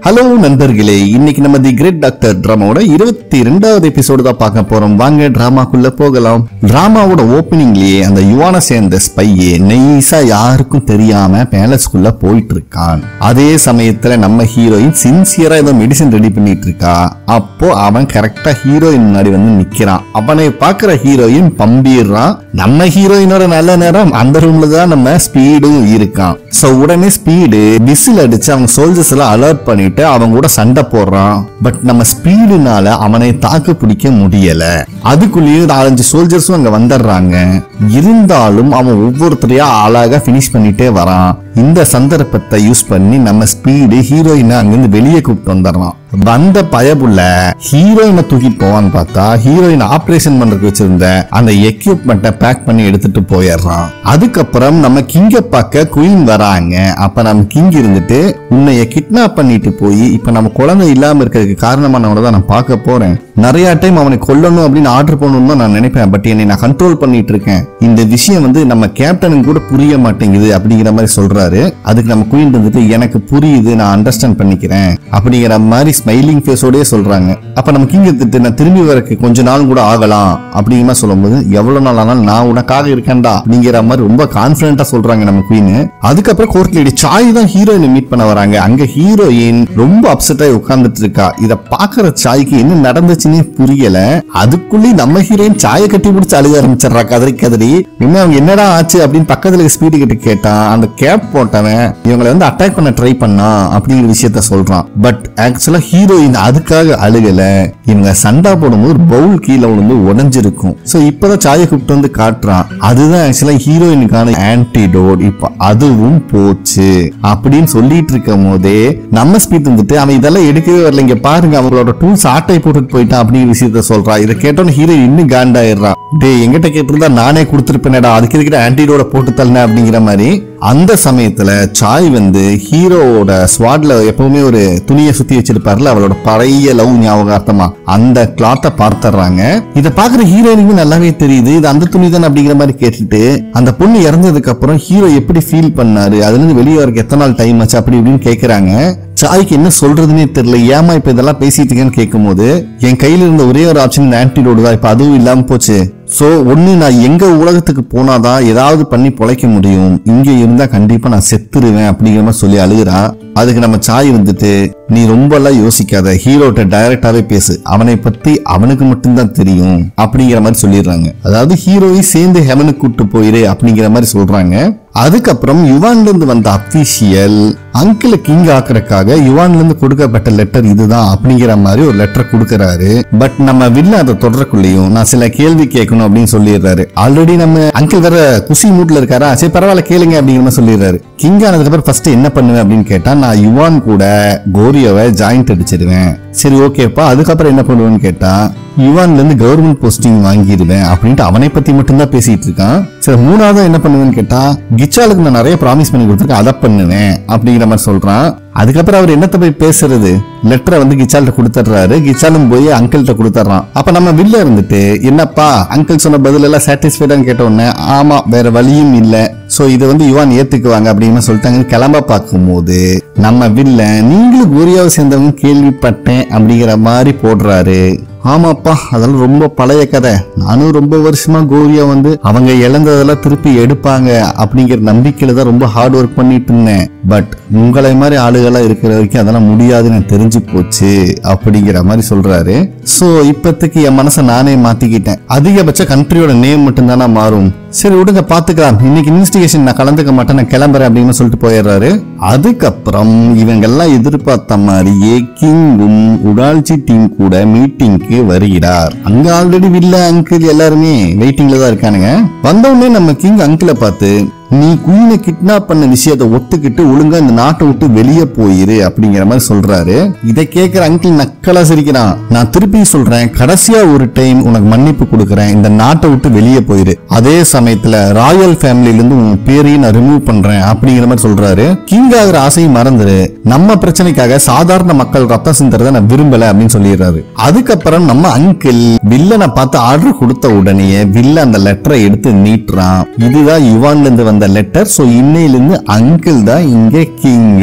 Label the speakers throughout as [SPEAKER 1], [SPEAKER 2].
[SPEAKER 1] hello நண்பர்களே இன்னைக்கு நம்ம தி கிரேட் டாக்டர் டிராமாவோட இருபத்தி ரெண்டாவது எபிசோடு தான் பார்க்க போறோம் வாங்க டிராமாக்குள்ள போகலாம் டிராமாவோட ஓப்பனிங்லயே அந்த யுவான சேர்ந்த ஸ்பையே நைஸா யாருக்கும் தெரியாம பேலஸ்குள்ள போயிட்டு இருக்கான் அதே சமயத்துல நம்ம ஹீரோயின் சின்சியரா ஏதோ மெடிசன் ரெடி பண்ணிட்டு இருக்கா அப்போ அவன் கரெக்டா ஹீரோயின் முன்னாடி வந்து நிக்கிறான் அவனை பாக்குற ஹீரோயின் பம்பிடுறான் நம்ம ஹீரோயினோட நல்ல நேரம் அந்த ரூம்ல தான் நம்ம ஸ்பீடும் இருக்கான் சோ உடனே ஸ்பீடு விசில் அடிச்சு அவங்க சோல்ஜர்ஸ் எல்லாம் அலர்ட் பண்ணிட்டு அவங்க கூட சண்டை போடுறான் பட் நம்ம ஸ்பீடுனால அவனை தாக்கு பிடிக்க முடியல அதுக்குள்ளேயும் நாலஞ்சு சோல்ஜர்ஸும் அங்க வந்துடுறாங்க இருந்தாலும் அவன் ஒவ்வொருத்தரையா அழகா பினிஷ் பண்ணிட்டே வரான் இந்த சந்தர்ப்பத்தை யூஸ் பண்ணி நம்ம ஸ்பீடு ஹீரோயினை அங்கிருந்து வெளியே கூப்பிட்டு வந்துடுறான் வந்த பயபுள்ள ஹீரோயினை தூக்கிட்டு போவான்னு பார்த்தா ஹீரோயின் ஆபரேஷன் பண்றதுக்கு வச்சிருந்த அந்த எக்யூப்மெண்ட்டை பேக் பண்ணி எடுத்துட்டு போயிடுறான் அதுக்கப்புறம் நம்ம கிங்க பார்க்க குயின் வராங்க அப்ப நம்ம கிங் இருந்துட்டு உன்னைய கிட்னாப் பண்ணிட்டு போய் இப்ப நம்ம குழந்தை இல்லாம இருக்கிறதுக்கு காரணமானவனை தான் நான் பார்க்க போறேன் நிறைய டைம் அவனை கொல்லணும் அப்படின்னு ஆர்டர் பண்ணணும்னு தான் நான் நினைப்பேன் பட் என்னை நான் கண்ட்ரோல் பண்ணிட்டு இருக்கேன் இந்த விஷயம் வந்து நம்ம கேப்டனுக்கு கூட புரிய மாட்டேங்குது அப்படிங்கிற மாதிரி சொல்றாரு அதுக்கு நம்ம குயின் இருந்துட்டு எனக்கு புரியுது நான் அண்டர்ஸ்டாண்ட் பண்ணிக்கிறேன் அப்படிங்கிற மாதிரி ஸ்மைலிங் ஃபேஸோடயே சொல்றாங்க அப்ப நம்ம கிங் எடுத்துட்டு நான் திரும்பி வரக்கு கொஞ்ச நாள் கூட ஆகலாம் அப்படிங்கிற மாதிரி சொல்லும்போது எவ்வளவு நாள் ஆனாலும் நான் உனக்காக இருக்கேன்டா அப்படிங்கிற மாதிரி ரொம்ப கான்பிடண்டா சொல்றாங்க நம்ம குயின் அதுக்கப்புறம் கோர்ட் லேடி சாய் தான் ஹீரோயினை மீட் பண்ண வராங்க அங்க ஹீரோயின் ரொம்ப அப்செட் ஆகி உட்கார்ந்துட்டு இருக்கா இத பாக்குற சாய்க்கு என்ன நடந்துச்சுன்னே புரியல அதுக்குள்ளே நம்ம ஹீரோயின் சாயை கட்டி பிடிச்சு அழுக ஆரம்பிச்சிடுறா கதறி கதறி இன்னும் அவங்க என்னடா ஆச்சு அப்படின்னு பக்கத்துல ஸ்பீடு கிட்ட கேட்டான் அந்த கேப் போட்டவன் இவங்களை வந்து அட்டாக் பண்ண ட்ரை பண்ணான் அப்படிங்கிற விஷயத்த சொல்றான் பட் ஆக்சுவலா ஹீரோயின் அதுக்காக அழுகல இவங்க சண்டா போடும்போது ஒரு பவுல் கீழே விழுந்து உடஞ்சிருக்கும் சோ இப்பதான் சாயை கூப்பிட்டு வந்து காட்டுறான் அதுதான் ஆக்சுவலா ஹீரோயினுக்கான ஆன்டிடோட் இப்ப அதுவும் போச்சு அப்படின்னு சொல்லிட்டு இருக்கும் போதே நம்ம ஸ்பீட் வந்துட்டு அவன் இதெல்லாம் எடுக்கவே வரல இங்க பாருங்க அவங்களோட டூல்ஸ் ஆட்டை போட்டுட்டு போயிட்டான் அப்படிங்கிற விஷயத்த சொல்றான் இதை கேட்டோன்னு ஹீரோ இன்னும் காண்டாயிடுறான் டேய் எங்கிட்ட கேட்டிருந்தா நானே கொடுத்துருப்பேனடா அதுக்கு இருக்கிற ஆன்டிடோட போட்டு தள்ளன அப்படிங்கிற மாதிரி அந்த சமயத்துல சாய் வந்து ஹீரோவோட ஸ்வாட்ல எப்பவுமே ஒரு துணியை சுத்தி வச்சிருப்பாருல அவளோட பழைய லவ் ஞாபகார்த்தமா அந்த கிளாத்தை பார்த்துறாங்க இத பாக்குற ஹீரோயினுக்கு நல்லாவே தெரியுது இது அந்த துணி தானே அப்படிங்கிற மாதிரி கேட்டுட்டு அந்த பொண்ணு இறந்ததுக்கு அப்புறம் ஹீரோ எப்படி ஃபீல் பண்ணாரு அதுல இருந்து வெளியே வரக்கு எத்தனை நாள் டைம் ஆச்சு அப்படி இப்படின்னு கேக்குறாங்க சாய்க்கு என்ன சொல்றதுன்னே தெரியல ஏமா இப்ப இதெல்லாம் பேசிட்டு இருக்கேன்னு கேட்கும்போது என் கையில இருந்த ஒரே ஒரு ஆப்ஷன் இந்த ஆன்டிடோடு தான் இப்ப அதுவும் இல்லாம போச்சு சோ ஒண்ணு நான் எங்க உலகத்துக்கு போனாதான் ஏதாவது பண்ணி பொழைக்க முடியும் இங்க இருந்தா கண்டிப்பா நான் செத்துருவேன் அப்படிங்கிற மாதிரி சொல்லி அழுகுறான் அதுக்கு நம்ம சாய் வந்துட்டு நீ ரொம்ப எல்லாம் யோசிக்காத ஹீரோட்ட டைரக்டாவே பேசு அவனை பத்தி அவனுக்கு மட்டும்தான் தெரியும் அப்படிங்கிற மாதிரி சொல்லிடுறாங்க அதாவது ஹீரோவை சேர்ந்து ஹெவனுக்கு கூட்டு போயிரு அப்படிங்கிற மாதிரி சொல்றாங்க அதுக்கப்புறம் யுவான்ல இருந்து வந்த அபிஷியல் அங்கிள கிங் ஆக்குறதுக்காக யுவான்ல இருந்து கொடுக்கப்பட்ட லெட்டர் இதுதான் அப்படிங்கிற மாதிரி ஒரு லெட்டர் கொடுக்கறாரு பட் நம்ம வில்ல அதை தொடரக்குள்ளேயும் நான் சில கேள்வி கேட்கணும் அப்படின்னு சொல்லிடுறாரு ஆல்ரெடி நம்ம அங்கிள் வேற குசி மூட்ல இருக்காரா சரி பரவாயில்ல கேளுங்க அப்படிங்கிற மாதிரி சொல்லிடுறாரு கிங் ஆனதுக்கு அப்புறம் ஃபர்ஸ்ட் என்ன பண்ணுவேன் அப்படின்னு கேட்டா நான் யுவான் கூட கோரியோவை ஜாயிண்ட் அடிச்சிடுவேன் சரி ஓகேப்பா அதுக்கப்புறம் என்ன பண்ணுவேன்னு கேட்டா யுவான்ல இருந்து கவர்மெண்ட் போஸ்டிங் வாங்கிடுவேன் அப்படின்ட்டு அவனை பத்தி மட்டும்தான் பேசிட்டு இருக்கான் சரி மூணாவது என்ன பண்ணுவேன்னு கேட்டா கிச்சாலுக்கு நான் நிறைய ப்ராமிஸ் பண்ணி கொடுத்துருக்கேன் அதை பண்ணுவேன் அப்படிங்கிற மாதிரி சொல்றான் அதுக்கப்புறம் அவர் என்னத்த போய் பேசுறது லெட்டரை வந்து கிச்சால்ட்ட கொடுத்துட்றாரு கிச்சாலும் போய் அங்கிள்கிட்ட கொடுத்துட்றான் அப்ப நம்ம வில்ல இருந்துட்டு என்னப்பா அங்கிள் சொன்ன பதில் எல்லாம் சாட்டிஸ்ஃபைடான்னு கேட்ட உடனே ஆமா வேற வழியும் இல்ல சோ இதை வந்து யுவான் ஏத்துக்குவாங்க அப்படின்னு சொல்லிட்டாங்க கிளம்ப பார்க்கும்போது நம்ம வில்ல நீங்களும் கோரியாவை சேர்ந்தவங்க கேள்விப்பட்டேன் அப்படிங்கிற மாதிரி போடுறாரு ஆமாப்பா அதெல்லாம் ரொம்ப பழைய கதை நானும் ரொம்ப வருஷமா கோரியா வந்து அவங்க இழந்ததெல்லாம் திருப்பி எடுப்பாங்க அப்படிங்கிற நம்பிக்கையில தான் ரொம்ப ஹார்ட் ஒர்க் பண்ணிட்டு இருந்தேன் பட் உங்களை மாதிரி ஆளுகளா இருக்கிற வரைக்கும் அதெல்லாம் முடியாதுன்னு எனக்கு தெரிஞ்சு போச்சு அப்படிங்கிற மாதிரி சொல்றாரு சோ இப்போதைக்கு என் மனசை நானே மாத்திக்கிட்டேன் அதிகபட்ச கண்ட்ரியோட நேம் மட்டும் தானே மாறும் சரி விடுங்க பாத்துக்கலாம் இன்னைக்கு இன்வெஸ்டிகேஷன் நான் கலந்துக்க மாட்டேன் நான் கிளம்புறேன் அப்படின்னு சொல்லிட்டு போயிடுறாரு அதுக்கப்புறம் இவங்க எல்லாம் எதிர்பார்த்த மாதிரியே கிங்கும் உடால்ச்சி டீம் கூட மீட்டிங்க்கு வருகிறார் அங்க ஆல்ரெடி வில்ல அங்கிள் எல்லாருமே வெயிட்டிங்ல தான் இருக்கானுங்க வந்த உடனே நம்ம கிங் அங்கிளை பார்த்து நீ குயினை கிட்னாப் பண்ண விஷயத்தை ஒத்துக்கிட்டு ஒழுங்கா இந்த நாட்டை விட்டு வெளியே போயிரு அப்படிங்கிற மாதிரி சொல்றாரு இதை கேட்கிற அங்கிள் நக்கலா சிரிக்கிறான் நான் திருப்பி சொல்றேன் கடைசியா ஒரு டைம் உனக்கு மன்னிப்பு கொடுக்கறேன் இந்த நாட்டை விட்டு வெளியே போயிரு அதே சமயத்துல ராயல் ஃபேமிலில இருந்து உன் பேரையும் நான் ரிமூவ் பண்றேன் அப்படிங்கிற மாதிரி சொல்றாரு கிங் ஆகிற ஆசையும் மறந்துரு நம்ம பிரச்சனைக்காக சாதாரண மக்கள் ரத்தம் சிந்துறத நான் விரும்பல அப்படின்னு சொல்லிடுறாரு அதுக்கப்புறம் நம்ம அங்கிள் வில்லனை பார்த்து ஆர்டர் கொடுத்த உடனே வில்ல அந்த லெட்டரை எடுத்து நீட்டுறான் இதுதான் யுவான்ல இருந்து வந்த லெட்டர் சோ இன்னையில இருந்து அங்கிள் தான் இங்க கிங்கு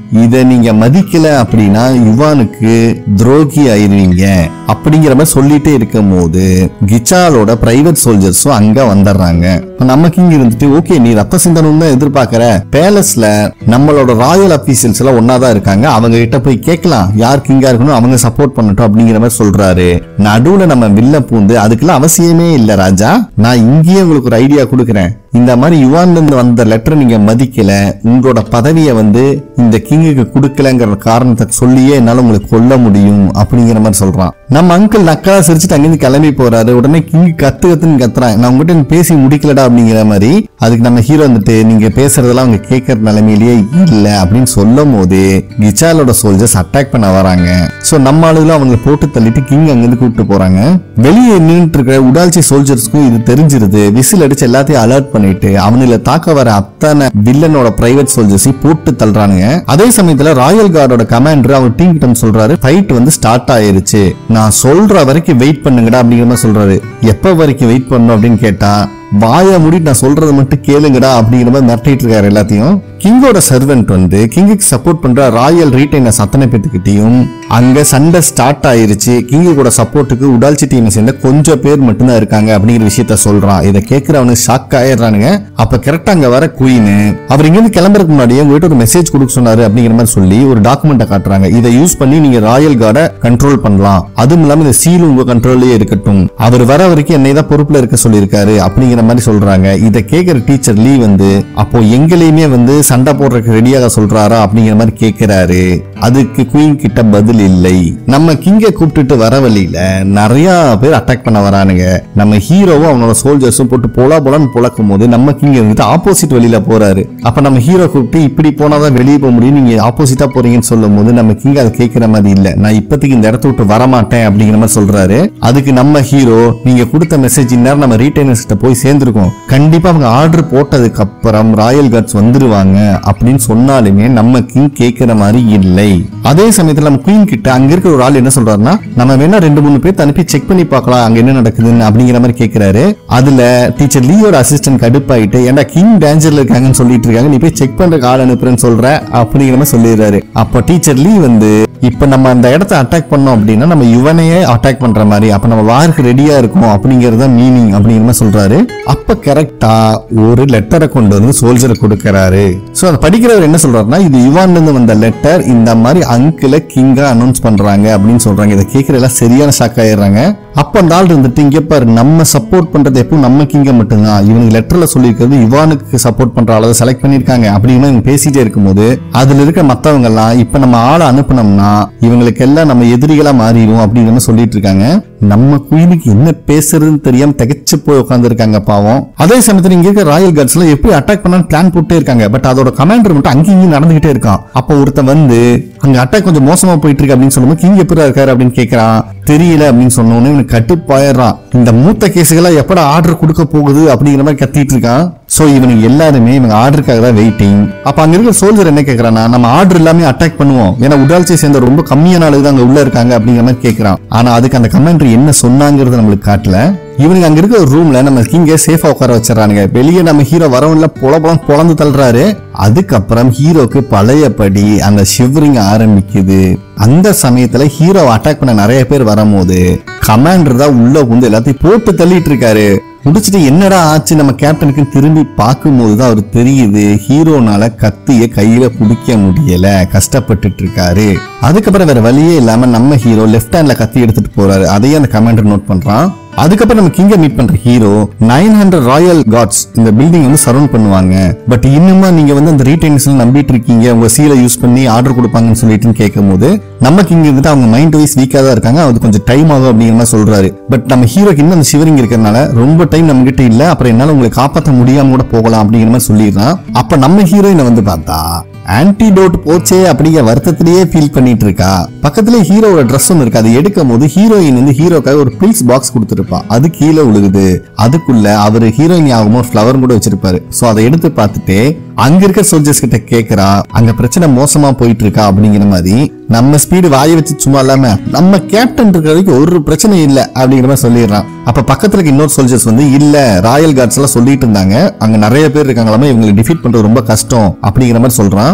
[SPEAKER 1] இத நீங்க மதிக்கல அப்படின்னா யுவானுக்கு துரோகி ஆயிருவீங்க அப்படிங்கிற மாதிரி சொல்லிட்டே இருக்கும் போது கிச்சாலோட பிரைவேட் சோல்ஜர்ஸும் அங்க வந்துடுறாங்க இப்ப நமக்கு இங்க இருந்துட்டு ஓகே நீ ரத்த சிந்தனம் தான் எதிர்பார்க்கற பேலஸ்ல நம்மளோட ராயல் அபிஷியல்ஸ் எல்லாம் ஒன்னாதான் இருக்காங்க அவங்க கிட்ட போய் கேட்கலாம் யார் கிங்கா இருக்கணும் அவங்க சப்போர்ட் பண்ணட்டும் அப்படிங்கிற மாதிரி சொல்றாரு நடுவுல நம்ம வில்ல பூந்து அதுக்கெல்லாம் அவசியமே இல்ல ராஜா நான் இங்கேயே உங்களுக்கு ஒரு ஐடியா கொடுக்குறேன் இந்த மாதிரி யுவான்ல இருந்து வந்த லெட்டர் நீங்க மதிக்கல உங்களோட பதவியை வந்து இந்த கிங்குக்கு கொடுக்கலங்கிற காரணத்தை சொல்லியே என்னால உங்களுக்கு கொல்ல முடியும் அப்படிங்கிற மாதிரி சொல்றான் நம்ம அங்கிள் நக்கலா சிரிச்சுட்டு அங்கிருந்து கிளம்பி போறாரு உடனே கிங் கத்து கத்துன்னு கத்துறான் நான் உங்ககிட்ட பேசி முடிக்கலடா அப்படிங்கிற மாதிரி அதுக்கு நம்ம ஹீரோ வந்துட்டு நீங்க பேசுறதெல்லாம் அவங்க கேட்கற நிலைமையிலேயே இல்ல அப்படின்னு சொல்லும் போது கிச்சாலோட சோல்ஜர்ஸ் அட்டாக் பண்ண வராங்க சோ நம்ம ஆளுகளும் அவங்களை போட்டு தள்ளிட்டு கிங் அங்கிருந்து கூப்பிட்டு போறாங்க வெளியே நின்றுட்டு இருக்கிற உடால்ச்சி சோல்ஜர்ஸ்க்கும் இது தெரிஞ்சிருது விசில் அடிச்சு எல்லாத்தையும் அலர்ட் பண்ணிட்டு அவனுல தாக்க வர அத்தனை வில்லனோட பிரைவேட் சோல்ஜர்ஸையும் போட்டு தள்ளுறானுங்க அதே சமயத்துல ராயல் கார்டோட கமாண்டர் அவர் டீம் கிட்ட சொல்றாரு ஃபைட் வந்து ஸ்டார்ட் ஆயிருச்சு நான் சொல்ற வரைக்கும் வெயிட் பண்ணுங்கடா அப்படிங்கிற மாதிரி சொல்றாரு எப்ப வரைக்கும் வெயிட் பண்ணணும் அப்படின்னு கேட்டா வாய மூடிட்டு நான் சொல்றதை மட்டும் கேளுங்கடா அப்படிங்கிற மாதிரி மிரட்டிட்டு இருக்காரு எல்லாத்தையும் கிங்கோட சர்வெண்ட் வந்து கிங்குக்கு சப்போர்ட் பண்ற ராயல் ரீட்டைனர்ஸ் அத்தனை பேத்துக்கிட்டையும் அங்க சண்டை ஸ்டார்ட் ஆயிருச்சு கிங்கு கூட சப்போர்ட்டுக்கு உடால்ச்சி டீமை சேர்ந்த கொஞ்சம் பேர் மட்டும்தான் இருக்காங்க அப்படிங்கிற விஷயத்த சொல்றான் இதை கேட்கிறவனு ஷாக் ஆயிடுறானுங்க அப்ப கரெக்டா அங்க வர குயின் அவர் இங்க இருந்து கிளம்புறதுக்கு முன்னாடியே உங்ககிட்ட ஒரு மெசேஜ் கொடுக்க சொன்னாரு அப்படிங்கிற மாதிரி சொல்லி ஒரு டாக்குமெண்ட்டை காட்டுறாங்க இதை யூஸ் பண்ணி நீங்க ராயல் கார்டை கண்ட்ரோல் பண்ணலாம் அதுவும் இல்லாம இந்த சீல் உங்க கண்ட்ரோல்லயே இருக்கட்டும் அவர் வர வரைக்கும் என்னை தான் பொறுப்புல இருக்க சொல்லியிருக்காரு அப்படிங்கிற மாதிரி சொல்றாங்க இதை கேட்கிற டீச்சர் லீ வந்து அப்போ எங்களையுமே வந்து சண்டை போடுறதுக்கு ரெடியாக சொல்றாரா அப்படிங்கிற மாதிரி கேட்கிறாரு அதுக்கு குயின் கிட்ட பதில் இல்லை நம்ம கிங்க கூப்பிட்டுட்டு வர வழியில நிறைய பேர் அட்டாக் பண்ண வரானுங்க நம்ம ஹீரோவும் அவனோட சோல்ஜர்ஸும் போட்டு போலா போலான்னு புழக்கும் போது நம்ம கிங் வந்துட்டு ஆப்போசிட் வழியில போறாரு அப்ப நம்ம ஹீரோ கூப்பிட்டு இப்படி போனாதான் வெளியே போக முடியும் நீங்க ஆப்போசிட்டா போறீங்கன்னு சொல்லும் போது நம்ம கிங் அதை கேட்கிற மாதிரி இல்ல நான் இப்போதைக்கு இந்த இடத்த விட்டு வரமாட்டேன் அப்படிங்கிற மாதிரி சொல்றாரு அதுக்கு நம்ம ஹீரோ நீங்க கொடுத்த மெசேஜ் இந்நேரம் நம்ம ரீட்டைனர்ஸ் கிட்ட போய் சேர்ந்திருக்கோம் கண்டிப்பா அவங்க ஆர்டர் போட்டதுக்கு அப்புறம் ராயல் கார்ட்ஸ் வந்துருவாங்க அப்படின்னு சொன்னாலுமே நம்ம கிங் கேட்கிற மாதிரி இல்லை அதே சமயத்துல நம்ம குயின் கிட்ட அங்க இருக்கிற ஒரு ஆள் என்ன சொல்றாருன்னா நம்ம வேணா ரெண்டு மூணு பேர் அனுப்பி செக் பண்ணி பார்க்கலாம் அங்க என்ன நடக்குதுன்னு அப்படிங்கிற மாதிரி கேட்கிறாரு அதுல டீச்சர் லீயோட அசிஸ்டன்ட் கடுப்பாயிட்டு ஏன்டா கிங் டேஞ்சர்ல இருக்காங்கன்னு சொல்லிட்டு இருக்காங்க நீ போய் செக் பண்ற ஆள் அனுப்புறேன்னு சொல்ற அப்படிங்கிற மாதிரி சொல்லிடுறாரு அப்போ டீச்சர் லீ வந்து இப்ப நம்ம அந்த இடத்த அட்டாக் பண்ணோம் அப்படின்னா நம்ம யுவனையே அட்டாக் பண்ற மாதிரி அப்ப நம்ம வாருக்கு ரெடியா இருக்கும் அப்படிங்கறத மீனிங் அப்படிங்கிற மாதிரி சொல்றாரு அப்ப கரெக்டா ஒரு லெட்டரை கொண்டு வந்து சோல்ஜரை கொடுக்கறாரு சோ அதை படிக்கிறவர் என்ன சொல்றாருன்னா இது யுவான்ல இருந்து வந்த லெட்டர் இந்த மாதிரி அங்கிள கிங்கா அனௌன்ஸ் பண்றாங்க அப்படின்னு சொல்றாங்க இதை கேட்கிற எல்லாம் சரியான ஷாக் ஆயிடுறாங்க அப்ப அந்த ஆள் இருந்துட்டு இங்க பாரு நம்ம சப்போர்ட் பண்றது எப்பவும் நம்ம கிங்க மட்டும்தான் இவனுக்கு லெட்டர்ல சொல்லியிருக்கிறது யுவானுக்கு சப்போர்ட் பண்ற அளவை செலக்ட் பண்ணிருக்காங்க அப்படின்னு இவங்க பேசிட்டே இருக்கும்போது அதுல இருக்க மத்தவங்க எல்லாம் இப்ப நம்ம ஆளை அனுப்புனோம்னா இவங்களுக்கு எல்லாம் நம்ம எதிரிகளா மாறிடும் அப்படின்னு நம்ம சொல்லிட்டு இருக்காங்க நம்ம குயினுக்கு என்ன பேசுறதுன்னு தெரியாம திகைச்சு போய் உட்காந்துருக்காங்க பாவம் அதே சமயத்துல இங்க இருக்க ராயல் கார்ட்ஸ் எல்லாம் எப்படி அட்டாக் பண்ணான்னு பிளான் போட்டே இருக்காங்க பட் அதோட கமாண்டர் மட்டும் அங்கேயும் இங்கேயும் நடந்துகிட்டே இருக்கான் அப்ப ஒருத்தன் வந்து அங்க அட்டாக் கொஞ்சம் மோசமா போயிட்டு இருக்கு அப்படின்னு சொல்லும்போது கிங் எப்படி இருக்காரு அப்படின்னு கேக்குறான் தெரியல அப்படின்னு சொன்னோன்னு இவனுக்கு கட்டுப்பாயிடுறான் இந்த மூத்த கேஸுகளா எப்படா ஆர்டர் கொடுக்க போகுது அப்படிங்கிற மாதிரி கத்திட்டு இருக்கான் சோ இவனுக்கு எல்லாருமே இவங்க ஆர்டருக்காக தான் வெயிட்டிங் அப்ப அங்க இருக்கிற சோல்ஜர் என்ன கேக்குறான்னா நம்ம ஆர்டர் எல்லாமே அட்டாக் பண்ணுவோம் ஏன்னா உடால்ச்சியை சேர்ந்த ரொம்ப கம்மியான ஆளுங்க தான் அங்க உள்ள இருக்காங்க அப்படிங்கிற மாதிரி கேக்குறான் ஆனா அதுக்கு அந்த கமெண்ட்ரி என்ன சொன்னாங்கிறது நம்மளுக்கு காட்டல இவனுக்கு அங்க இருக்க ஒரு ரூம்ல நம்ம கிங்க சேஃபா உட்கார வச்சிடறானுங்க வெளியே நம்ம ஹீரோ வரவன்ல பொல பொலம் பொழந்து தள்ளுறாரு அதுக்கப்புறம் ஹீரோக்கு பழையபடி அந்த ஷிவரிங் ஆரம்பிக்குது அந்த சமயத்துல ஹீரோ அட்டாக் பண்ண நிறைய பேர் வரும்போது கமாண்டர் தான் உள்ள வந்து எல்லாத்தையும் போட்டு தள்ளிட்டு இருக்காரு முடிச்சிட்டு என்னடா ஆச்சு நம்ம கேப்டனுக்கு திரும்பி பார்க்கும்போது தான் அவர் தெரியுது ஹீரோனால கத்திய கையில பிடிக்க முடியல கஷ்டப்பட்டுட்டு இருக்காரு அதுக்கப்புறம் வேற வழியே இல்லாம நம்ம ஹீரோ லெஃப்ட் ஹேண்ட்ல கத்தி எடுத்துட்டு போறாரு அதையே அந்த கமாண்டர் நோட் பண்றான் அதுக்கப்புறம் நம்ம கிங்க மீட் பண்ற hero nine hundred royal guards இந்த பில்டிங் வந்து சரௌண்ட் பண்ணுவாங்க பட் இன்னுமா நீங்க வந்து அந்த ரீடைன்ஸ் நம்பிட்டு இருக்கீங்க உங்க சீலை யூஸ் பண்ணி ஆர்டர் கொடுப்பாங்கன்னு சொல்லிட்டு கேட்கும் போது நம்ம கிங் இருந்துட்டு அவங்க மைண்ட் வைஸ் வீக்கா தான் இருக்காங்க அது கொஞ்சம் டைம் ஆகும் அப்படிங்கிற மாதிரி சொல்றாரு பட் நம்ம ஹீரோக்கு இன்னும் அந்த சிவரிங் இருக்கிறதுனால ரொம்ப டைம் நம்ம கிட்ட இல்ல அப்புறம் என்னால உங்களை காப்பாற்ற முடியாம கூட போகலாம் அப்படிங்கிற மாதிரி சொல்லிடுறான் அப்ப நம்ம ஹீரோயினை வந்து பார்த்தா ஆன்டிடோட் போச்சே அப்படிங்கிற வருத்தத்திலேயே ஃபீல் பண்ணிட்டு இருக்கா பக்கத்துல ஹீரோவோட ட்ரெஸ் ஒன்று இருக்கு அதை எடுக்கும் போது ஹீரோயின் வந்து ஹீரோக்காக ஒரு பில்ஸ் பாக்ஸ் கொடுத்துருப்பா அது கீழே விழுகுது அதுக்குள்ள அவர் ஹீரோயின் ஆகுமோ ஃப்ளவர் கூட வச்சிருப்பாரு சோ அதை எடுத்து பார்த்துட்டு அங்க இருக்க சோல்ஜர்ஸ் கிட்ட கேக்குறா அங்க பிரச்சனை மோசமா போயிட்டு இருக்கா அப்படிங்கிற மாதிரி நம்ம ஸ்பீடு வாயை வச்சு சும்மா இல்லாம நம்ம கேப்டன் இருக்கிற வரைக்கும் ஒரு பிரச்சனை இல்ல அப்படிங்கிற மாதிரி சொல்லிடுறான் அப்ப பக்கத்துல இருக்க இன்னொரு சோல்ஜர்ஸ் வந்து இல்ல ராயல் கார்ட்ஸ் எல்லாம் சொல்லிட்டு இருந்தாங்க அங்க நிறைய பேர் இருக்காங்களாமே இவங்களை டிஃபீட் பண்றது ரொம்ப கஷ்டம் அப்படிங்கிற மாதிரி சொல்றான்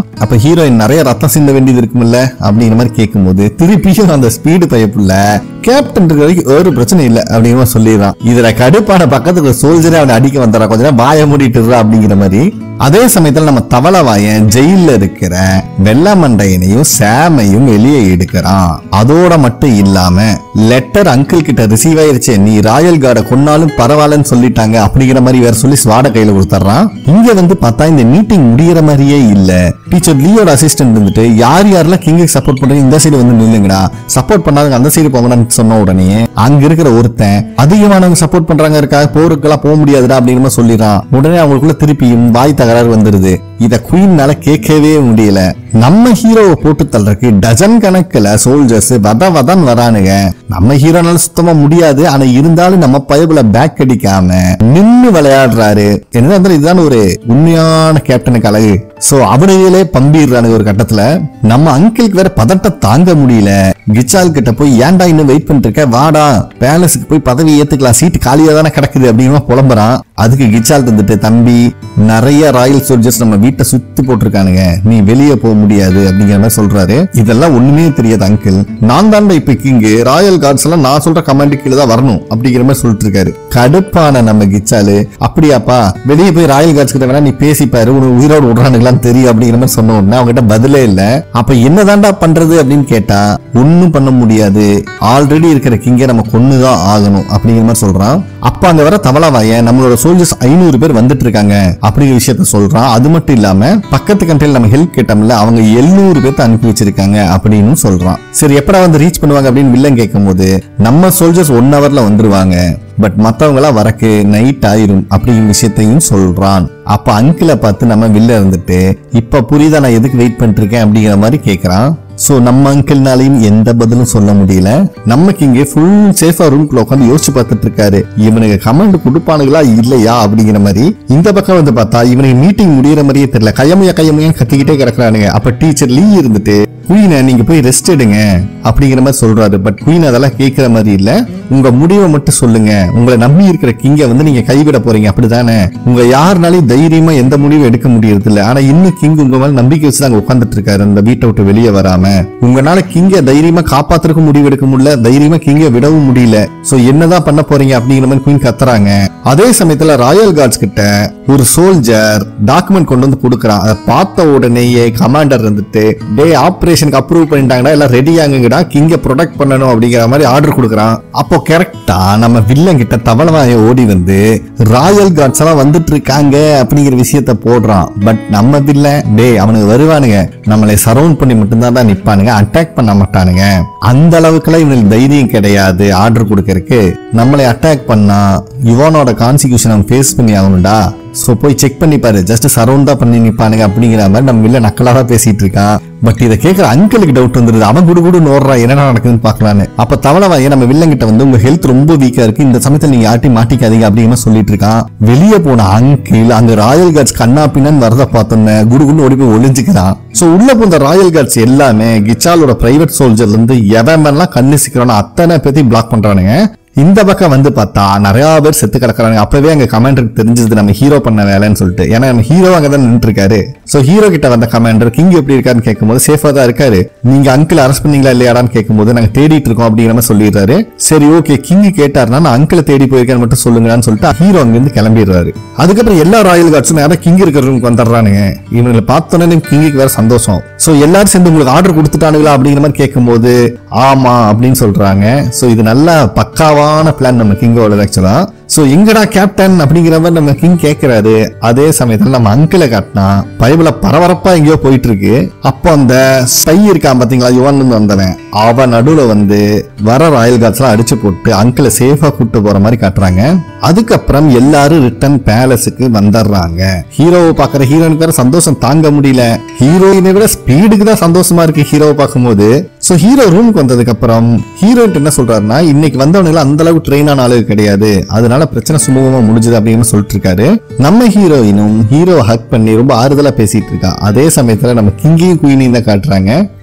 [SPEAKER 1] அப்ப ஹீரோயின் நிறைய ரத்தம் சிந்த வேண்டியது இருக்கும்ல அப்படிங்கிற மாதிரி கேட்கும்போது திருப்பியும் அந்த ஸ்பீடு பைப்புல கேப்டன் இருக்கிற வரைக்கும் ஒரு பிரச்சனை இல்லை அப்படிங்கிற மாதிரி சொல்லிடுறான் இதுல கடுப்பான பக்கத்துக்கு சோல்ஜரே அவனை அடிக்க வந்துடுறான் கொஞ்ச நேரம் வாய மூடிட்டு அப்படிங்கிற மாதிரி அதே சமயத்துல நம்ம தவளவாயன் ஜெயில இருக்கிற வெள்ளமண்டையனையும் சாமையும் வெளியே எடுக்கிறான் அதோட மட்டும் இல்லாம லெட்டர் அங்கிள் கிட்ட ரிசீவ் ஆயிருச்சு நீ ராயல் கார்டை கொன்னாலும் பரவாயில்லன்னு சொல்லிட்டாங்க அப்படிங்கிற மாதிரி வேற சொல்லி ஸ்வாட கையில கொடுத்துட்றான் இங்க வந்து பார்த்தா இந்த மீட்டிங் முடியிற மாதிரியே இல்ல டீச்சர் லியோட அசிஸ்டன்ட் வந்துட்டு யார் யாரெல்லாம் கிங்குக்கு சப்போர்ட் பண்றீங்க இந்த சைடு வந்து நில்லுங்கடா சப்போர்ட் பண்ணாதவங்க அந்த சைடு போங்கடான்னு சொன்ன உடனே அங்க இருக்கிற ஒருத்தன் அதிகமானவங்க சப்போர்ட் பண்றாங்க இருக்கா போருக்கெல்லாம் போக முடியாதுடா அப்படிங்கிற மாதிரி சொல்லிடுறான் உடனே அவங்களுக்குள்ள திருப்பியும் வாய் தகராறு வந்துருது இத குயின்னால கேட்கவே முடியல நம்ம ஹீரோவை போட்டு தள்ளுறதுக்கு டஜன் கணக்குல சோல்ஜர்ஸ் வத வதன் வரானுங்க நம்ம ஹீரோனால சுத்தமா முடியாது ஆனா இருந்தாலும் நம்ம பயபுல பேக் அடிக்காம நின்னு விளையாடுறாரு என்ன இருந்தாலும் இதுதான் ஒரு உண்மையான கேப்டனுக்கு அழகு சோ அவனுங்களே பம்பிடுறானுங்க ஒரு கட்டத்துல நம்ம அங்கிளுக்கு வேற பதட்டம் தாங்க முடியல கிச்சால் கிட்ட போய் ஏன்டா இன்னும் வெயிட் பண்ணிட்டு இருக்க வாடா பேலஸுக்கு போய் பதவி ஏத்துக்கலாம் சீட்டு காலியா தானே கிடக்குது அப்படின்னு புலம்புறான் அதுக்கு கிச்சால் தந்துட்டு தம்பி நிறைய ராயல் சோல்ஜர்ஸ் நம்ம வீட்டை சுத்தி போட்டிருக்கானுங்க நீ வெளியே போக முடியாது அப்படிங்கிற மாதிரி சொல்றாரு இதெல்லாம் ஒண்ணுமே தெரியாது அங்கிள் நான் தாண்டா இப்ப இங்கு ராயல் கார்ட்ஸ் எல்லாம் நான் சொல்ற கமாண்ட் கீழே தான் வரணும் அப்படிங்கிற மாதிரி சொல்லிட்டு இருக்காரு கடுப்பான நம்ம கிச்சாலு அப்படியாப்பா வெளியே போய் ராயல் கார்ட்ஸ் கிட்ட வேணா நீ பேசிப்பாரு உனக்கு உயிரோடு விடுறானுங்களான்னு தெரியும் அப்படிங்கிற மாதிரி சொன்ன உடனே அவங்ககிட்ட பதிலே இல்ல அப்ப என்னதான்டா பண்றது அப்படின்னு கேட்டா ஒண்ணும் பண்ண முடியாது ஆல்ரெடி இருக்கிற கிங்க நம்ம கொன்னுதான் ஆகணும் அப்படிங்கிற மாதிரி சொல்றான் அப்ப அங்க வர தவளவாயன் நம்மளோட சோல்ஜர்ஸ் ஐநூறு பேர் வந்துட்டு இருக்காங்க அப்படிங்கிற விஷயத்த சொல்றான் அது மட்டும் இல்லாம பக்கத்து கண்ட்ரியில் நம்ம ஹெல்ப் கேட்டோம்ல அவங்க எழுநூறு பேர்த்த அனுப்பி வச்சிருக்காங்க அப்படின்னு சொல்றான் சரி எப்படா வந்து ரீச் பண்ணுவாங்க அப்படின்னு வில்லன் கேட்கும்போது நம்ம சோல்ஜர்ஸ் ஒன் ஹவர்ல வந்துருவாங்க பட் மத்தவங்களாம் வரக்கு நைட் ஆயிரும் அப்படிங்கிற விஷயத்தையும் சொல்றான் அப்ப அங்கிளை பார்த்து நம்ம வில்ல இருந்துட்டு இப்ப புரியுதா நான் எதுக்கு வெயிட் பண்ணிட்டு இருக்கேன் அப்படிங்கிற மாதிரி கேக்குறான் சோ நம்ம அங்கிள்னாலையும் எந்த பதிலும் சொல்ல முடியல நமக்கு இங்கே ஃபுல் சேஃபா ரூம்குள்ள உட்காந்து யோசிச்சு பார்த்துட்டு இருக்காரு இவனுக்கு கமெண்ட் கொடுப்பானுங்களா இல்லையா அப்படிங்கிற மாதிரி இந்த பக்கம் வந்து பார்த்தா இவனுக்கு மீட்டிங் முடியிற மாதிரியே தெரியல கையமையா கையமையா கத்திக்கிட்டே கிடக்குறானுங்க அப்ப டீச்சர் லீ இருந்துட்டு குயினை நீங்க போய் ரெஸ்ட் எடுங்க அப்படிங்கிற மாதிரி சொல்றாரு பட் குயின் அதெல்லாம் கேட்கிற மாதிரி இல்ல உங்க முடிவை மட்டும் சொல்லுங்க உங்களை நம்பி இருக்கிற கிங்க வந்து நீங்க கைவிட போறீங்க அப்படிதானே உங்க யாருனாலையும் தைரியமா எந்த முடிவும் எடுக்க முடியறது இல்ல ஆனா இன்னும் கிங் உங்க மேல நம்பிக்கை வச்சு அங்க உட்காந்துட்டு இருக்காரு அந்த வீட்டை விட்டு வெளியே வராம உங்களால கிங்க தைரியமா காப்பாத்துறதுக்கும் முடிவு எடுக்க முடியல தைரியமா கிங்க விடவும் முடியல சோ என்னதான் பண்ண போறீங்க அப்படிங்கிற மாதிரி குயின் கத்துறாங்க அதே சமயத்துல ராயல் கார்ட்ஸ் கிட்ட ஒரு சோல்ஜர் டாக்குமெண்ட் கொண்டு வந்து கொடுக்குறான் அதை பார்த்த உடனேயே கமாண்டர் இருந்துட்டு டே ஆபரேஷனுக்கு அப்ரூவ் பண்ணிட்டாங்கடா எல்லாம் ரெடி ஆகுங்கடா கிங்க ப்ரொடெக்ட் பண்ணணும் அப்படிங்கிற மாதிரி ஆர்டர் கொடுக்குறான் அப்போ கரெக்டா நம்ம வில்லன் கிட்ட தவளவாய ஓடி வந்து ராயல் கார்ட்ஸ் எல்லாம் வந்துட்டு இருக்காங்க அப்படிங்கிற விஷயத்த போடுறான் பட் நம்ம வில்லன் டே அவனுக்கு வருவானுங்க நம்மளை சரவுண்ட் பண்ணி மட்டும்தான் தான் நிப்பானுங்க அட்டாக் பண்ண மாட்டானுங்க அந்த அளவுக்குலாம் இவனுக்கு தைரியம் கிடையாது ஆர்டர் கொடுக்கறதுக்கு நம்மளை அட்டாக் பண்ணா இவனோட கான்சிக்யூஷன் அவன் ஃபேஸ் பண்ணி ஆகணும்டா ஸோ போய் செக் பண்ணி பாரு ஜஸ்ட் சரவுண்ட் தான் பண்ணி நிப்பானுங்க அப்படிங்கிற மாதிரி நம்ம வில்ல நக்கலா தான் பேசிட்டு இருக்கான் பட் இதை கேட்கிற அங்கிளுக்கு டவுட் வந்துருது அவன் குடு குடு நோடுறான் என்ன நடக்குதுன்னு பார்க்கலான்னு அப்ப தவளவாயே நம்ம வில்லன் கிட்ட வந்து உங்க ஹெல்த் ரொம்ப வீக்கா இருக்கு இந்த சமயத்துல நீங்க யார்ட்டையும் மாட்டிக்காதீங்க அப்படிங்கிற மாதிரி சொல்லிட்டு இருக்கான் வெளியே போன அங்கிள் அங்க ராயல் கார்ட்ஸ் கண்ணா பின்னான்னு வரத பார்த்தோன்னே குடு குடு ஓடி போய் ஒளிஞ்சுக்கிறான் சோ உள்ள போந்த ராயல் கார்ட்ஸ் எல்லாமே கிச்சாலோட பிரைவேட் சோல்ஜர்ல இருந்து எவன் எல்லாம் கண்ணு சிக்கிறானோ அத்தனை பேத்தையும் பிளாக் பண்றானுங்க இந்த பக்கம் வந்து பார்த்தா நிறைய பேர் செத்து கிடக்குறாங்க அப்பவே அங்க கமாண்டருக்கு தெரிஞ்சது நம்ம ஹீரோ பண்ண வேலைன்னு சொல்லிட்டு ஏன்னா நம்ம ஹீரோ அங்க தான் நின்று இருக்காரு சோ ஹீரோ கிட்ட வந்த கமாண்டர் கிங் எப்படி இருக்காருன்னு கேட்கும்போது சேஃபா தான் இருக்காரு நீங்க அங்கிள் அரெஸ்ட் பண்ணீங்களா இல்லையாடான்னு கேட்கும்போது நாங்க தேடிட்டு இருக்கோம் அப்படிங்கிற மாதிரி சொல்லிடுறாரு சரி ஓகே கிங் கேட்டாருன்னா நான் அங்கிளை தேடி போயிருக்கேன்னு மட்டும் சொல்லுங்கன்னு சொல்லிட்டு ஹீரோ அங்க இருந்து கிளம்பிடுறாரு அதுக்கப்புறம் எல்லா ராயல் கார்ட்ஸும் நேரம் கிங் இருக்கிற ரூமுக்கு வந்துடுறானுங்க இவங்களை பார்த்தோன்னே கிங்குக்கு வேற சந்தோஷம் சோ எல்லாரும் சேர்ந்து உங்களுக்கு ஆர்டர் கொடுத்துட்டானுங்களா அப்படிங்கிற மாதிரி கேட்கும்போது ஆமா அப்படின்னு சொல்றாங்க சோ இது நல்ல பக்காவான பிளான் நம்ம கிங்கோட ஆக்சுவலா சோ எங்கடா கேப்டன் அப்படிங்கிற மாதிரி நம்ம கிங் கேக்குறாரு அதே சமயத்துல நம்ம அங்கிளை காட்டினா பைபிள பரபரப்பா எங்கேயோ போயிட்டு இருக்கு அப்போ அந்த ஸ்பை இருக்கான் பாத்தீங்களா யுவன் வந்தவன் அவன் நடுவுல வந்து வர ராயல் கார்ட்ஸ் எல்லாம் அடிச்சு போட்டு அங்கிளை சேஃபா கூட்டு போற மாதிரி காட்டுறாங்க அதுக்கப்புறம் எல்லாரும் ரிட்டர்ன் பேலஸுக்கு வந்துடுறாங்க ஹீரோவை பாக்குற ஹீரோனுக்கு வேற சந்தோஷம் தாங்க முடியல ஹீரோயினை விட ஸ்பீடுக்கு தான் சந்தோஷமா இருக்கு ஹீரோவை பார்க்கும்போது சோ ஹீரோ ரூமுக்கு வந்ததுக்கு அப்புறம் ஹீரோயின் என்ன சொல்றாருன்னா இன்னைக்கு வந்தவனுங்க அந்த அளவுக்கு ட்ரெயின் ஆன ஆளு கிடையாது அதனால பிரச்சனை சுமூகமா முடிஞ்சது அப்படின்னு சொல்லிட்டு இருக்காரு நம்ம ஹீரோயினும் ஹீரோ ஹக் பண்ணி ரொம்ப ஆறுதலா பேசிட்டு இருக்கா அதே சமயத்துல நம்ம கிங்கையும் குயினையும் தான் காட்டுறாங்க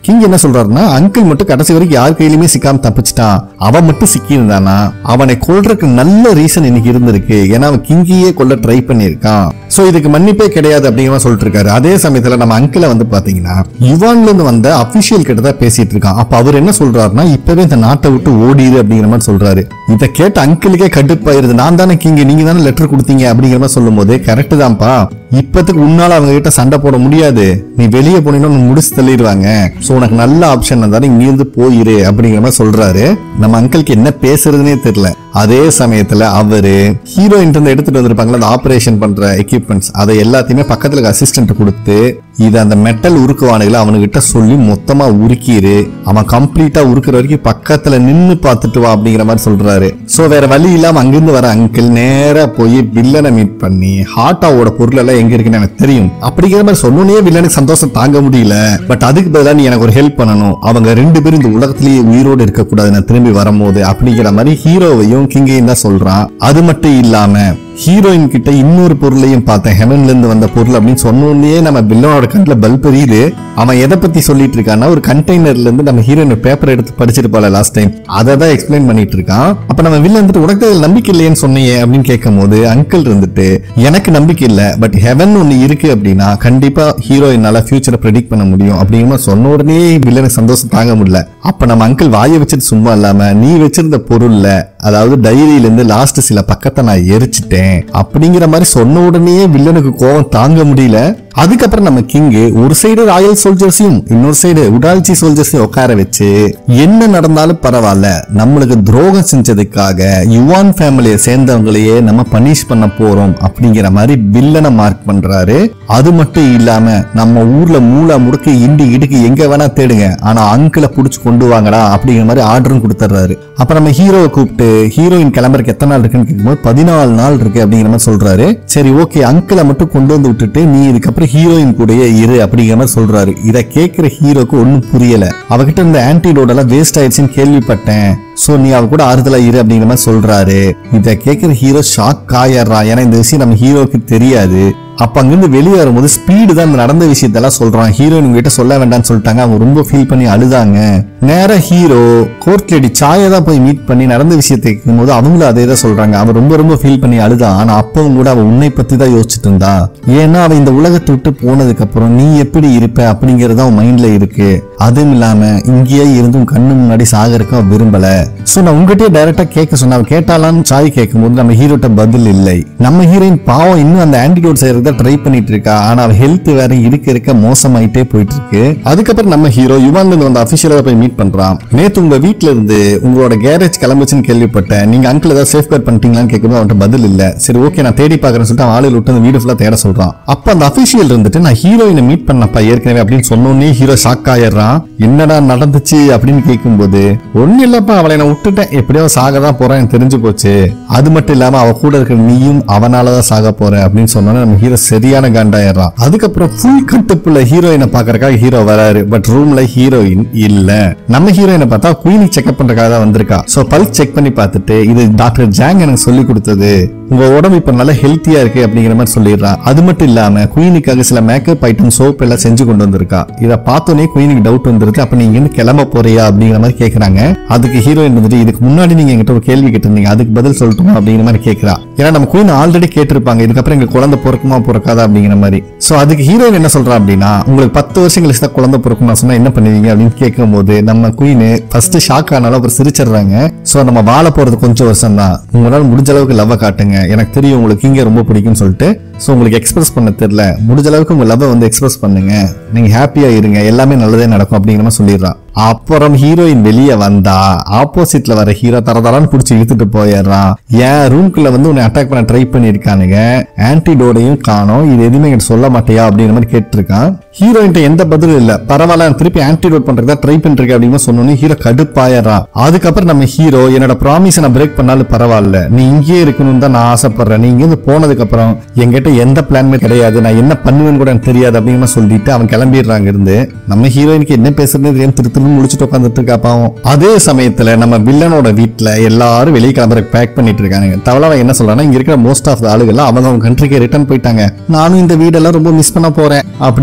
[SPEAKER 1] கிங் என்ன சொல்றாருன்னா அங்கிள் மட்டும் கடைசி வரைக்கும் யார் கையிலுமே சிக்காம தப்பிச்சிட்டான் அவன் மட்டும் சிக்கி இருந்தானா அவனை கொல்றதுக்கு நல்ல ரீசன் இன்னைக்கு இருந்திருக்கு ஏன்னா அவன் கிங்கியே கொல்ல ட்ரை பண்ணியிருக்கான் சோ இதுக்கு மன்னிப்பே கிடையாது அப்படிங்கிற மாதிரி சொல்லிட்டு இருக்காரு அதே சமயத்துல நம்ம அங்கிளை வந்து பாத்தீங்கன்னா யுவான்ல இருந்து வந்த அபிஷியல் கிட்ட தான் பேசிட்டு இருக்கான் அப்ப அவர் என்ன சொல்றாருன்னா இப்பவே இந்த நாட்டை விட்டு ஓடிடு அப்படிங்கிற மாதிரி சொல்றாரு இதை கேட்ட அங்கிளுக்கே கடுப்பாயிருது நான் தானே கிங்க நீங்க தானே லெட்டர் கொடுத்தீங்க அப்படிங்கிற மாதிரி சொல்லும் போது கரெக்ட் தான்ப்பா இப்பத்துக்கு உன்னால அவங்க கிட்ட சண்டை போட முடியாது நீ வெளியே போனீங்கன்னா உன்னை முடிச்சு தள்ளிடுவாங்க சோ உனக்கு நல்ல ஆப்ஷன் தானே இங்க இருந்து போயிரு அப்படிங்கிற மாதிரி சொல்றாரு நம்ம அங்கிளுக்கு என்ன பேசுறதுனே தெரியல அதே சமயத்துல அவரு ஹீரோயின் இருந்து எடுத்துட்டு வந்திருப்பாங்களா அந்த ஆபரேஷன் பண்ற எக்யூப்மெண்ட்ஸ் அதை எல்லாத்தையுமே பக்கத்துல அசிஸ்டன்ட் கொடுத்து இது அந்த மெட்டல் உருக்குவானுகளை அவனுகிட்ட சொல்லி மொத்தமா உருக்கிரு அவன் கம்ப்ளீட்டா உருக்குற வரைக்கும் பக்கத்துல நின்னு பார்த்துட்டு வா அப்படிங்கிற மாதிரி சொல்றாரு சோ வேற வழி இல்லாம அங்கிருந்து வர அங்கிள் நேரா போய் வில்லனை மீட் பண்ணி ஹாட்டாவோட பொருள் எல்லாம் எங்க இருக்குன்னு எனக்கு தெரியும் அப்படிங்கிற மாதிரி சொன்னோன்னே வில்லனுக்கு சந்தோஷம் தாங்க முடியல பட் அதுக்கு பதிலா நீ எனக்கு ஒரு ஹெல்ப் பண்ணணும் அவங்க ரெண்டு பேரும் இந்த உலகத்திலேயே உயிரோடு இருக்கக்கூடாது நான் திரும்பி வரும்போது அப்படிங்கிற மாதிரி ஹீரோவையும் கிங்கையும் தான் சொல்றான் அது மட்டும் இல்லாம ஹீரோயின் கிட்ட இன்னொரு பொருளையும் பார்த்தேன் ஹெவன்ல இருந்து வந்த பொருள் அப்படின்னு சொன்னோடனே நம்ம வில்லனோட கண்ணுல பல்ப் எரியுது அவன் எதை பத்தி சொல்லிட்டு இருக்கான்னா ஒரு கண்டெய்னர்ல இருந்து நம்ம ஹீரோயின் பேப்பர் எடுத்து படிச்சிருப்பால லாஸ்ட் டைம் அதை தான் எக்ஸ்பிளைன் பண்ணிட்டு இருக்கான் அப்ப நம்ம வில்லன் வந்துட்டு உனக்கு அதுல நம்பிக்கை இல்லையேன்னு சொன்னியே அப்படின்னு கேட்கும் போது அங்கிள் இருந்துட்டு எனக்கு நம்பிக்கை இல்ல பட் ஹெவன் ஒன்னு இருக்கு அப்படின்னா கண்டிப்பா ஹீரோயினால ஃபியூச்சரை ப்ரெடிக்ட் பண்ண முடியும் அப்படிங்கிற மாதிரி சொன்ன உடனே வில்லனுக்கு சந்தோஷம் தாங்க முடியல அப்ப நம்ம அங்கிள் வாயை வச்சுட்டு சும்மா இல்லாம நீ வச்சிருந்த பொருள்ல அதாவது டைரியில இருந்து லாஸ்ட் சில பக்கத்தை நான் எரிச்சிட்டேன் அப்படிங்கிற மாதிரி சொன்ன உடனே வில்லனுக்கு கோவம் தாங்க முடியல அதுக்கப்புறம் நம்ம கிங்கு ஒரு சைடு ராயல் சோல்ஜர்ஸையும் இன்னொரு சைடு உடால்ச்சி சோல்ஜர்ஸையும் உட்கார வச்சு என்ன நடந்தாலும் பரவாயில்ல நம்மளுக்கு துரோகம் செஞ்சதுக்காக யுவான் ஃபேமிலியை சேர்ந்தவங்களையே நம்ம பனிஷ் பண்ண போறோம் அப்படிங்கிற மாதிரி வில்லனை மார்க் பண்றாரு அது மட்டும் இல்லாம நம்ம ஊர்ல மூளை முடுக்கு இண்டி இடுக்கு எங்க வேணா தேடுங்க ஆனா அங்கிளை புடிச்சு கொண்டு வாங்கடா அப்படிங்கிற மாதிரி ஆர்டரும் கொடுத்துட்றாரு அப்ப நம்ம ஹீரோவை கூப்பிட்டு ஹீரோயின் கிளம்புறதுக்கு எத்தனை நாள் இருக்குன்னு கேட்கும்போது பதினாலு நாள் இருக்கு அப்படிங்கிற மாதிரி சொல்றாரு சரி ஓகே அங்கிளை மட்டும் கொண்டு வந்து விட்டுட்டு நீ இதுக்கப்புறம் ஹீரோயின் கூடயே இரு அப்படிங்கிற மாதிரி சொல்றாரு இதை கேட்கிற ஹீரோக்கு ஒன்றும் புரியல அவகிட்ட இருந்த ஆன்டிடோட் எல்லாம் வேஸ்ட் ஆயிடுச்சுன்னு கேள்விப்பட்டேன் சோ நீ அவ கூட ஆறுதலா இரு அப்படிங்கிற மாதிரி சொல்றாரு இதை கேட்கிற ஹீரோ ஷாக் ஆயிடுறான் ஏன்னா இந்த விஷயம் நம்ம ஹீரோக்கு தெரியாது அப்ப அங்கிருந்து வெளியே வரும்போது ஸ்பீடு தான் இந்த நடந்த விஷயத்தெல்லாம் சொல்றான் ஹீரோயின் உங்ககிட்ட சொல்ல வேண்டாம்னு சொல்லிட்டாங்க அவங்க ரொம்ப ஃபீல் பண்ணி அழுதாங்க நேரா ஹீரோ கோர்ட் லேடி சாயை தான் போய் மீட் பண்ணி நடந்த விஷயத்தை கேட்கும்போது அவங்களும் அதே தான் சொல்றாங்க அவன் ரொம்ப ரொம்ப ஃபீல் பண்ணி அழுதான் ஆனா அப்பவும் கூட அவன் உன்னை பத்தி தான் யோசிச்சுட்டு இருந்தா ஏன்னா அவன் இந்த உலகத்தை விட்டு போனதுக்கு அப்புறம் நீ எப்படி இருப்ப அப்படிங்கறது அவன் மைண்ட்ல இருக்கு அதுவும் இல்லாம இங்கேயே இருந்தும் கண்ணு முன்னாடி சாகறதுக்கு அவன் விரும்பல சோ நான் உங்ககிட்டயே டைரக்டா கேட்க சொன்ன அவன் கேட்டாலான்னு சாய் கேட்கும்போது நம்ம ஹீரோட்ட பதில் இல்லை நம்ம ஹீரோயின் பாவம் இன்னும் அந்த ஆன்டிடோட் செய்யறத ட்ரை பண்ணிட்டு இருக்கா ஆனா அவ ஹெல்த் வேற இருக்க இருக்க மோசமாயிட்டே போயிட்டு இருக்கு அதுக்கப்புறம் நம்ம ஹீரோ யுவான்ல இருந்து வந்த அபிஷியலா போய் மீட் பண்றான் நேத்து உங்க வீட்ல இருந்து உங்களோட கேரேஜ் கிளம்புச்சுன்னு கேள்விப்பட்டேன் நீங்க அங்கிள் ஏதாவது சேஃப் கார்ட் பண்ணிட்டீங்களான்னு கேட்கும்போது அவன்கிட்ட பதில் இல்ல சரி ஓகே நான் தேடி பாக்குறேன்னு சொல்லிட்டு அவன் ஆளுகள் விட்டு அந்த வீடு ஃபுல்லா தேட சொல்றான் அப்ப அந்த அபிஷியல் இருந்துட்டு நான் ஹீரோயினை மீட் பண்ணப்பா ஏற்கனவே அப்படின்னு சொன்னோன்னே ஹீரோ ஷாக் ஆயிடுறான் என்னடா நடந்துச்சு அப்படின்னு கேட்கும்போது ஒண்ணு இல்லப்பா அவளை நான் விட்டுட்டேன் எப்படியோ சாக தான் போறேன் எனக்கு தெரிஞ்சு போச்சு அது மட்டும் இல்லாம அவ கூட இருக்கிற நீயும் அவனாலதான் சாக போற அப்படின்னு சொன்னோன்னே நம்ம ஹீரோ சரியான காண்டாயிடுறான் அதுக்கப்புறம் ஃபுல் கட்டுப்புல ஹீரோயினை பாக்குறதுக்காக ஹீரோ வராரு பட் ரூம்ல ஹீரோயின் இல்ல நம்ம ஹீரோயினை பார்த்தா குயினிக் செக்அப் பண்றதுக்காக தான் வந்திருக்கா சோ பல்ஸ் செக் பண்ணி பார்த்துட்டு இது டாக்டர் ஜாங் எனக்கு சொல்லி கொடுத்தது உங்க உடம்பு இப்ப நல்லா ஹெல்த்தியா இருக்கு அப்படிங்கிற மாதிரி சொல்லிடுறான் அது மட்டும் இல்லாம குயினிக்காக சில மேக்கப் ஐட்டம் சோப் எல்லாம் செஞ்சு கொண்டு வந்திருக்கா இதை பார்த்தோன்னே குயினுக்கு டவுட் வந்துருக்கு அப்ப நீங்க இருந்து கிளம்ப போறியா அப்படிங்கிற மாதிரி கேக்குறாங்க அதுக்கு ஹீரோயின் வந்துட்டு இதுக்கு முன்னாடி நீங்க என்கிட்ட ஒரு கேள்வி கேட்டிருந்தீங்க அதுக்கு பதில் சொல்லட்டுமா அப்படிங்கிற மாதிரி கேக்குறா ஏன்னா நம்ம குயின் ஆல்ரெடி கேட்டிருப்பாங்க இதுக்கப்புறம் எங்க குழந்தை பிறக்குமா பிறக்காதா அப்படிங்கிற மாதிரி சோ அதுக்கு ஹீரோயின் என்ன சொல்றா அப்படின்னா உங்களுக்கு பத்து வருஷம் கழிச்சு தான் குழந்தை பிறக்குமா சொன்னா என்ன பண்ணுவீங்க அப்படின்னு கேட்கும்போது நம்ம குயின் ஃபர்ஸ்ட் ஷாக் ஆனாலும் அப்புறம் சிரிச்சிடுறாங்க சோ நம்ம வாழ போறது கொஞ்சம் வருஷம் தான் உங்களால முடிஞ்ச அளவுக்கு லவ் காட்டுங்க எனக்கு தெரியும் உங்களுக்கு இங்க ரொம்ப பிடிக்கும்னு சொல்லிட்டு சோ உங்களுக்கு எக்ஸ்பிரஸ் பண்ண தெரியல முடிஞ்ச அளவுக்கு உங்க லவ் வந்து எக்ஸ்பிரஸ் பண்ணுங்க நீங்க ஹாப்பியா இருங்க எல்லாமே நல்லதே நடக்கும் அப்படிங்கிற மாதிரி சொல்லிடுறான் அப்புறம் ஹீரோயின் வெளியே வந்தா ஆப்போசிட்ல வர ஹீரோ தரதரான்னு புடிச்சு இழுத்துட்டு போயிடுறான் என் ரூம்குள்ள வந்து உன்னை அட்டாக் பண்ண ட்ரை பண்ணிருக்கானுங்க ஆன்டிடோடையும் காணோம் இது எதுவுமே என்கிட்ட சொல்ல மாட்டியா அப்படிங்கிற மாதிரி கேட்டிருக்கான் ஹீரோயின்ட்ட எந்த பதிலும் இல்ல பரவாயில்ல நான் திருப்பி ஆன்டிடோட் பண்றதா ட்ரை பண்ணிருக்கேன் அப்படிங்கிற சொன்னோன்னே ஹீரோ கடுப்பாயிடுறான் அதுக்கப்புறம் நம்ம ஹீரோ என்னோட ப்ராமிஸ் நான் பிரேக் பண்ணாலும் பரவாயில்ல நீ இங்கேயே இருக்கணும்னு தான் நான் ஆசைப்படுறேன் நீ இங்கிருந்து போனதுக்கு அப்புறம் என்கிட்ட எந்த பிளானுமே கிடையாது நான் என்ன பண்ணுவேன்னு கூட எனக்கு தெரியாது அப்படிங்கிற மாதிரி சொல்லிட்டு அவன் கிளம்பிடுறாங்க இருந்து நம்ம ஹீரோயினுக்கு என்ன பேசுறது தெரியாம திரு திரு முடிச்சுட்டு உட்காந்துட்டு இருக்கா பாவம் அதே சமயத்துல நம்ம வில்லனோட வீட்ல எல்லாரும் வெளியே கிளம்புறதுக்கு பேக் பண்ணிட்டு இருக்காங்க தவளா என்ன சொல்றான்னா இங்க இருக்கிற மோஸ்ட் ஆஃப் ஆளுகள் அவங்க அவங்க கண்ட்ரிக்கு ரிட்டர்ன் போயிட்டாங்க நானும் இந்த வீடெல்லாம் ரொம்ப மிஸ் பண்ண போறேன் அப்படிங்கிற மாதிரி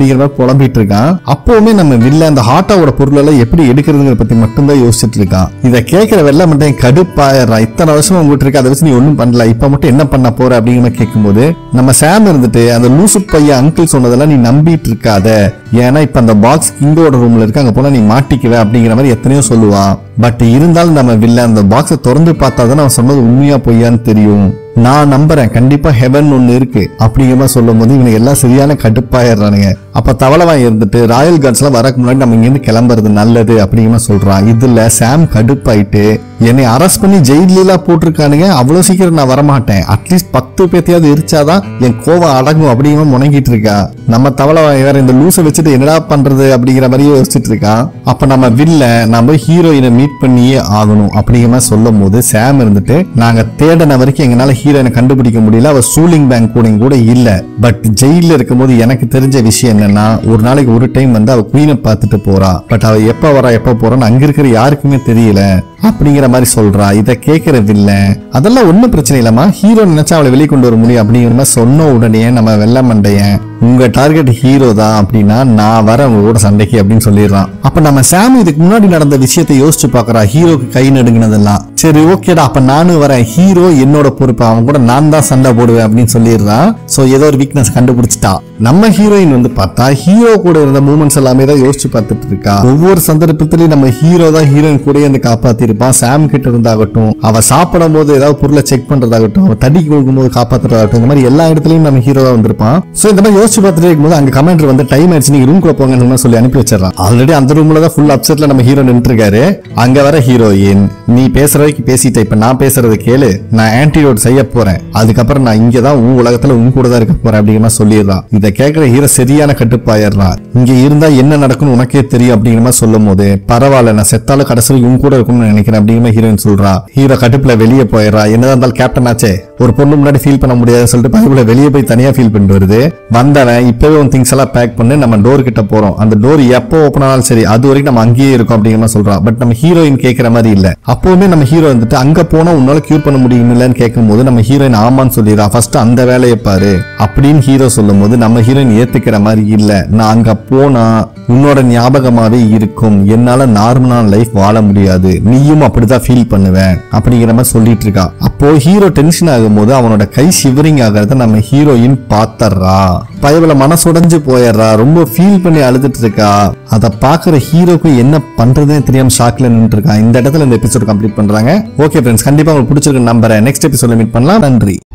[SPEAKER 1] குழம்பிட்டு இருக்கான் அப்பவுமே நம்ம வில்ல அந்த ஹாட்டாவோட பொருள் எல்லாம் எப்படி எடுக்கிறதுங்கிற பத்தி மட்டும்தான் யோசிச்சுட்டு இருக்கான் இதை கேட்கிற வெள்ள மட்டும் கடுப்பாயிடுறான் இத்தனை வருஷம் உங்ககிட்ட இருக்கு அதை வச்சு நீ ஒண்ணும் பண்ணல இப்ப மட்டும் என்ன பண்ண போற அப்படிங்கிற மாதிரி கேட்கும்போது நம்ம சாம் இருந்துட்டு அந்த லூசு பையன் அங்கிள் சொன்னதெல்லாம் நீ நம்பிட்டு இருக்காத ஏன்னா இப்ப அந்த பாக்ஸ் கிங்கோட ரூம்ல இருக்கு அங்க போனா நீ மாட்டிக்குவ அப்படிங்கிற மாதிரி எத்தனையோ சொல்லுவான் பட் இருந்தாலும் நம்ம வில்ல அந்த பாக்ஸை திறந்து பார்த்தா தான் அவன் சொன்னது உண்மையா பொய்யான்னு தெரியும் நான் நம்புறேன் கண்டிப்பா ஹெவன் ஒன்னு இருக்கு அப்படிங்கிற மாதிரி சொல்லும் போது இவனுக்கு எல்லாம் சரியான கடுப்பாயிடுறானுங்க அப்ப தவளவான் இருந்துட்டு ராயல் கார்ட்ஸ் எல்லாம் வரக்கு முன்னாடி நம்ம இங்க இருந்து கிளம்புறது நல்லது அப்படிங்கிற மாதிரி சொல்றான் இதுல சாம் கடுப்பாயிட்டு என்னை அரெஸ்ட் பண்ணி ஜெயிலாம் போட்டிருக்கானுங்க அவ்வளவு சீக்கிரம் நான் வரமாட்டேன் அட்லீஸ்ட் பத்து பேத்தையாவது எரிச்சாதான் என் கோவம் அடங்கும் அப்படிங்கிற மாதிரி முணங்கிட்டு இருக்கா நம்ம தவளவான் வேற இந்த லூசை வச்சுட்டு என்னடா பண்றது அப்படிங்கிற மாதிரியே யோசிச்சுட்டு இருக்கான் அப்ப நம்ம வில்ல நம்ம ஹீரோயினை மீட் பண்ணியே ஆகணும் அப்படிங்கிற மாதிரி சொல்லும் போது சாம் இருந்துட்டு நாங்க தேடின வரைக்கும் எங்களால ஹீரோயினை கண்டுபிடிக்க முடியல அவ சூலிங் பேங்க் கூட கூட இல்ல பட் ஜெயில இருக்கும்போது எனக்கு தெரிஞ்ச விஷயம் என்னன்னா ஒரு நாளைக்கு ஒரு டைம் வந்து அவ குயினை பார்த்துட்டு போறா பட் அவ எப்ப வரா எப்ப போறான்னு அங்க இருக்கிற யாருக்குமே தெரியல அப்படிங்கிற மாதிரி சொல்றா இதை கேட்கிற வில்ல அதெல்லாம் ஒண்ணும் பிரச்சனை இல்லம்மா ஹீரோ நினைச்சா அவளை வெளியே கொண்டு வர முடியும் அப்படிங்கிற மாதிரி சொன்ன உடனே நம்ம வெள்ள மண்டையன் உங்க டார்கெட் ஹீரோ தான் அப்படின்னா நான் வரேன் உங்க கூட சண்டைக்கு அப்படின்னு சொல்லிடுறான் அப்ப நம்ம சாம் இதுக்கு முன்னாடி நடந்த விஷயத்தை யோசிச்சு பாக்குறா ஹீரோக்கு கை நடுங்கினதெல்லாம் சரி ஓகேடா அப்ப நானும் வரேன் ஹீரோ என்னோட பொறுப்பு அவன் கூட நான் தான் சண்டை போடுவேன் அப்படின்னு சொல்லிடுறான் சோ ஏதோ ஒரு வீக்னஸ் கண்டுபிடிச்சிட்டா நம்ம ஹீரோயின் வந்து பார்த்தா ஹீரோ கூட இருந்த மூமெண்ட்ஸ் எல்லாமே தான் யோசிச்சு பார்த்துட்டு இருக்கா ஒவ்வொரு சந்தர்ப்பத்திலையும் நம்ம ஹீரோ தான் ஹீரோயின் கூட இருந்து காப்பாத்திருப்பான் சாம் கிட்ட இருந்தாகட்டும் அவ சாப்பிடும் போது ஏதாவது பொருளை செக் பண்றதாகட்டும் அவ தடி கொடுக்கும்போது காப்பாத்துறதாகட்டும் இந்த மாதிரி எல்லா இடத்துலயும் நம்ம ஹீரோ தான் வந்திருப்பான் சோ இந்த மாதிரி யோசிச்சு பார்த்துட்டே இருக்கும்போது அங்க கமெண்டர் வந்து டைம் ஆயிடுச்சு நீங்க ரூம் போங்கன்னு மாதிரி சொல்லி அனுப்பி வச்சிடறான் ஆல்ரெடி அந்த ரூம்ல தான் ஃபுல் அப்செட்ல நம்ம ஹீரோ நின்று இருக்காரு அங்க வர ஹீரோயின் நீ பேசுற வரைக்கும் பேசிட்ட இப்ப நான் பேசுறது கேளு நான் ஆன்டிடோட் செய்ய போறேன் அதுக்கப்புறம் நான் இங்க தான் உன் உலகத்துல உன் கூட தான் இருக்க போறேன் அப்படிங்கிற மாதிரி சொல்லிடுறான் இதை கேட்கிற ஹீரோ சரியான கட்டுப்பாயிடுறான் இங்க இருந்தா என்ன நடக்கும்னு உனக்கே தெரியும் அப்படிங்கிற மாதிரி சொல்லும் போது பரவாயில்ல நான் செத்தாலும் கடைசியில் உன் கூட இருக்கும்னு நினைக்கிறேன் அப்படிங்கிற மாதிரி ஹீரோயின் சொல்றா ஹீரோ கட்டுப்புல வெளியே போயிடுறா என்னதான் இருந்தாலும் கேப்டன் ஆச்சே ஒரு பொண்ணு முன்னாடி ஃபீல் பண்ண முடியாதுன்னு சொல்லிட்டு பக்கத்துல வெளியே போய் தனியா ஃபீல் பண்ணிட்டு வருது வந்தவன் இப்பவே உன் திங்ஸ் எல்லாம் பேக் பண்ணி நம்ம டோர் கிட்ட போறோம் அந்த டோர் எப்போ ஓப்பன் ஆனாலும் சரி அது வரைக்கும் நம்ம அங்கேயே இருக்கோம் அப்படிங்கிற மாதிரி சொல்றான் பட் நம்ம ஹீரோயின் கேட்கிற மாதிரி இல்ல அப்பவுமே நம்ம ஹீரோ வந்துட்டு அங்க போனா உன்னால கியூர் பண்ண முடியும் இல்லன்னு கேட்கும் போது நம்ம ஹீரோயின் ஆமான்னு சொல்லிடுறா ஃபர்ஸ்ட் அந்த வேலையை பாரு அப்படின்னு ஹீரோ சொல்லும் போது நம்ம ஹீரோயின் ஏத்துக்கிற மாதிரி இல்ல நான் அங்க போனா உன்னோட ஞாபகமாவே இருக்கும் என்னால நார்மலான லைஃப் வாழ முடியாது நீயும் அப்படிதான் ஃபீல் பண்ணுவேன் அப்படிங்கிற மாதிரி சொல்லிட்டு இருக்கா அப்போ ஹீரோ டென்ஷன் ஆகும்போது அவனோட கை ஷிவரிங் ஆகிறத நம்ம ஹீரோயின் பாத்தர்றா பயவுல மனசுடைஞ்சு போயிடுறா ரொம்ப ஃபீல் பண்ணி அழுதுட்டு இருக்கா அதை பாக்குற ஹீரோக்கு என்ன பண்றதுன்னு தெரியாம ஷாக்ல நின்று இருக்கா இந்த இடத்துல இந்த எபிசோட் கம்ப்ளீட் பண்றாங்க ஓகே ஃப்ரெண்ட்ஸ் கண்டிப்பா உங்களுக்கு பிடிச்சிருக்கு நம்புறேன் நெக்ஸ்ட் எபிசோட மீட் பண்ணலாம் நன்றி